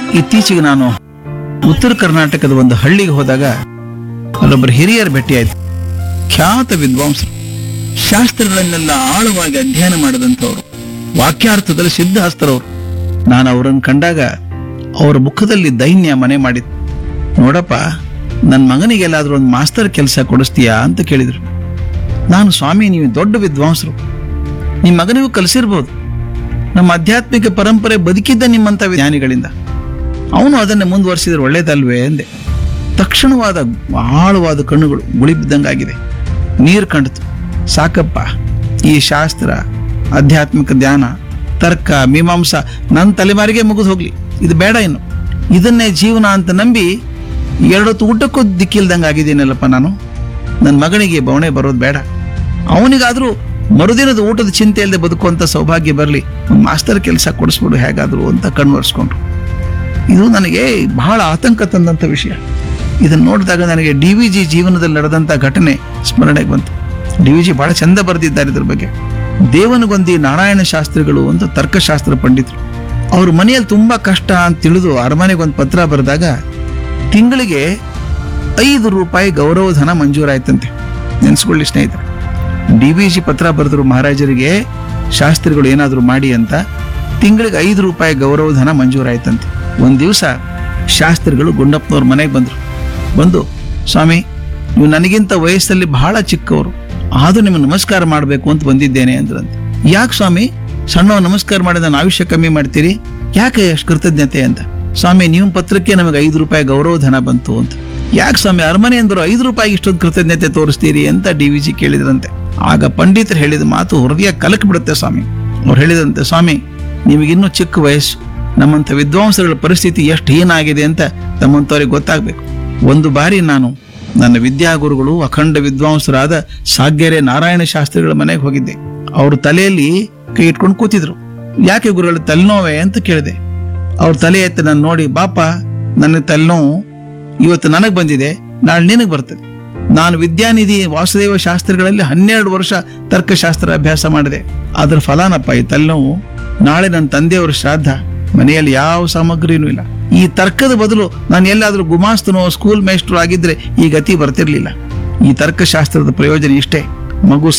ಇತ್ತೀಚೆಗೆ ನಾನು ಉತ್ತರ ಕರ್ನಾಟಕದ ಒಂದು ಹಳ್ಳಿಗೆ ಹೋದಾಗ ಅಲ್ಲೊಬ್ಬರು ಹಿರಿಯರು ಭೇಟಿಯಾಯ್ತು ಖ್ಯಾತ ವಿದ್ವಾಂಸರು ಶಾಸ್ತ್ರಗಳನ್ನೆಲ್ಲ ಆಳವಾಗಿ ಅಧ್ಯಯನ ಮಾಡಿದಂಥವ್ರು ವಾಕ್ಯಾರ್ಥದಲ್ಲಿ ಸಿದ್ಧಹಸ್ತರವರು ನಾನು ಅವರನ್ನು ಕಂಡಾಗ ಅವರ ಮುಖದಲ್ಲಿ ದೈನ್ಯ ಮನೆ ಮಾಡಿತ್ತು ನೋಡಪ್ಪ ನನ್ನ ಮಗನಿಗೆಲ್ಲಾದ್ರೂ ಒಂದು ಮಾಸ್ತರ್ ಕೆಲಸ ಕೊಡಿಸ್ತೀಯಾ ಅಂತ ಕೇಳಿದ್ರು ನಾನು ಸ್ವಾಮಿ ನೀವು ದೊಡ್ಡ ವಿದ್ವಾಂಸರು ನಿಮ್ಮ ಮಗನಿಗೂ ಕಲಿಸಿರ್ಬೋದು ನಮ್ಮ ಆಧ್ಯಾತ್ಮಿಕ ಪರಂಪರೆ ಬದುಕಿದ್ದ ನಿಮ್ಮಂಥ ಜ್ಞಾನಿಗಳಿಂದ ಅವನು ಅದನ್ನು ಮುಂದುವರಿಸಿದ್ರೆ ಒಳ್ಳೇದಲ್ವೇ ಎಂದೆ ತಕ್ಷಣವಾದ ಆಳವಾದ ಕಣ್ಣುಗಳು ಗುಳಿ ಬಿದ್ದಂಗಾಗಿದೆ ನೀರು ಕಂಡಿತು ಸಾಕಪ್ಪ ಈ ಶಾಸ್ತ್ರ ಆಧ್ಯಾತ್ಮಿಕ ಧ್ಯಾನ ತರ್ಕ ಮೀಮಾಂಸ ನನ್ನ ತಲೆಮಾರಿಗೆ ಮುಗಿದು ಹೋಗ್ಲಿ ಇದು ಬೇಡ ಇನ್ನು ಇದನ್ನೇ ಜೀವನ ಅಂತ ನಂಬಿ ಎರಡೊತ್ತು ಊಟಕ್ಕೂ ದಿಕ್ಕಿಲ್ದಂಗೆ ಆಗಿದ್ದೀನಲ್ಲಪ್ಪ ನಾನು ನನ್ನ ಮಗನಿಗೆ ಬವಣೆ ಬರೋದು ಬೇಡ ಅವನಿಗಾದ್ರೂ ಮರುದಿನದ ಊಟದ ಚಿಂತೆ ಇಲ್ಲದೆ ಬದುಕುವಂತ ಸೌಭಾಗ್ಯ ಬರಲಿ ಒಂದು ಮಾಸ್ಟರ್ ಕೆಲಸ ಕೊಡಿಸ್ಬಿಡು ಹೇಗಾದ್ರು ಅಂತ ಕಣ್ವರ್ಸ್ಕೊಂಡ್ರು ಇದು ನನಗೆ ಬಹಳ ಆತಂಕ ತಂದಂಥ ವಿಷಯ ಇದನ್ನು ನೋಡಿದಾಗ ನನಗೆ ಡಿ ವಿ ಜಿ ಜೀವನದಲ್ಲಿ ನಡೆದಂಥ ಘಟನೆ ಸ್ಮರಣೆಗೆ ಬಂತು ಡಿ ವಿ ಜಿ ಬಹಳ ಚಂದ ಬರೆದಿದ್ದಾರೆ ಇದ್ರ ಬಗ್ಗೆ ದೇವನಗೊಂದಿ ನಾರಾಯಣ ಶಾಸ್ತ್ರಿಗಳು ಅಂತ ತರ್ಕಶಾಸ್ತ್ರ ಪಂಡಿತರು ಅವ್ರ ಮನೆಯಲ್ಲಿ ತುಂಬಾ ಕಷ್ಟ ಅಂತ ತಿಳಿದು ಅರಮನೆಗೆ ಒಂದು ಪತ್ರ ಬರೆದಾಗ ತಿಂಗಳಿಗೆ ಐದು ರೂಪಾಯಿ ಗೌರವಧನ ಮಂಜೂರಾಯ್ತಂತೆ ನೆನ್ಸ್ಕೊಳ್ಳಿ ಸ್ನೇಹಿತರೆ ಡಿ ವಿ ಜಿ ಪತ್ರ ಬರೆದ್ರು ಮಹಾರಾಜರಿಗೆ ಶಾಸ್ತ್ರಿಗಳು ಏನಾದರೂ ಮಾಡಿ ಅಂತ ತಿಂಗಳಿಗೆ ಐದು ರೂಪಾಯಿ ಗೌರವಧನ ಮಂಜೂರಾಯ್ತಂತೆ ಒಂದು ದಿವಸ ಶಾಸ್ತ್ರಿಗಳು ಗುಂಡಪ್ಪನವ್ರ ಮನೆಗೆ ಬಂದರು ಬಂದು ಸ್ವಾಮಿ ನೀವು ನನಗಿಂತ ವಯಸ್ಸಲ್ಲಿ ಬಹಳ ಚಿಕ್ಕವರು ಆದರೂ ನಿಮಗೆ ನಮಸ್ಕಾರ ಮಾಡಬೇಕು ಅಂತ ಬಂದಿದ್ದೇನೆ ಅಂದ್ರಂತೆ ಯಾಕೆ ಸ್ವಾಮಿ ಸಣ್ಣ ನಮಸ್ಕಾರ ಮಾಡಿದ ನನ್ನ ಆಯುಷ್ಯ ಕಮ್ಮಿ ಮಾಡ್ತೀರಿ ಯಾಕೆ ಅಷ್ಟು ಕೃತಜ್ಞತೆ ಅಂತ ಸ್ವಾಮಿ ನಿಮ್ಮ ಪತ್ರಕ್ಕೆ ನಮಗೆ ಐದು ರೂಪಾಯಿ ಗೌರವಧನ ಬಂತು ಅಂತ ಯಾಕೆ ಸ್ವಾಮಿ ಅರಮನೆ ಅಂದರು ಐದು ರೂಪಾಯಿ ಇಷ್ಟೊಂದು ಕೃತಜ್ಞತೆ ತೋರಿಸ್ತೀರಿ ಅಂತ ಡಿ ವಿ ಜಿ ಕೇಳಿದ್ರಂತೆ ಆಗ ಪಂಡಿತರು ಹೇಳಿದ ಮಾತು ಹೃದಯ ಕಲಕ್ ಬಿಡುತ್ತೆ ಸ್ವಾಮಿ ಅವ್ರು ಹೇಳಿದಂತೆ ಸ್ವಾಮಿ ನಿಮಗಿನ್ನೂ ಚಿಕ್ಕ ವಯಸ್ಸು ನಮ್ಮಂಥ ವಿದ್ವಾಂಸಗಳ ಪರಿಸ್ಥಿತಿ ಎಷ್ಟು ಹೀನಾಗಿದೆ ಅಂತ ನಮ್ಮಂಥವ್ರಿಗೆ ಗೊತ್ತಾಗಬೇಕು ಒಂದು ಬಾರಿ ನಾನು ನನ್ನ ವಿದ್ಯಾಗುರುಗಳು ಅಖಂಡ ವಿದ್ವಾಂಸರಾದ ಸಾಗ್ಯರೆ ನಾರಾಯಣ ಶಾಸ್ತ್ರಿಗಳ ಮನೆಗೆ ಹೋಗಿದ್ದೆ ಅವ್ರ ತಲೆಯಲ್ಲಿ ಕೈ ಇಟ್ಕೊಂಡು ಕೂತಿದ್ರು ಯಾಕೆ ಗುರುಗಳ ತಲೆನೋವೆ ಅಂತ ಕೇಳಿದೆ ಅವ್ರ ತಲೆ ಎತ್ತಿ ನಾನು ನೋಡಿ ಬಾಪ ನನ್ನ ತಲೆನೋವು ಇವತ್ತು ನನಗೆ ಬಂದಿದೆ ನಾಳೆ ನಿನಗೆ ಬರ್ತದೆ ನಾನು ವಿದ್ಯಾನಿಧಿ ವಾಸುದೇವ ಶಾಸ್ತ್ರಿಗಳಲ್ಲಿ ಹನ್ನೆರಡು ವರ್ಷ ತರ್ಕಶಾಸ್ತ್ರ ಅಭ್ಯಾಸ ಮಾಡಿದೆ ಅದ್ರ ಫಲಾನಪ್ಪ ಈ ತಲೆನೋವು ನಾಳೆ ನನ್ನ ತಂದೆಯವರ ಶ್ರಾದ್ದ ಮನೆಯಲ್ಲಿ ಯಾವ ಸಾಮಗ್ರಿನೂ ಇಲ್ಲ ಈ ತರ್ಕದ ಬದಲು ನಾನು ಎಲ್ಲಾದ್ರೂ ಗುಮಾಸ್ತನೋ ಸ್ಕೂಲ್ ಮೇಸ್ಟ್ರು ಆಗಿದ್ರೆ ಈ ಗತಿ ಬರ್ತಿರ್ಲಿಲ್ಲ ಈ ತರ್ಕಶಾಸ್ತ್ರದ ಪ್ರಯೋಜನ ಇಷ್ಟೇ ಮಗು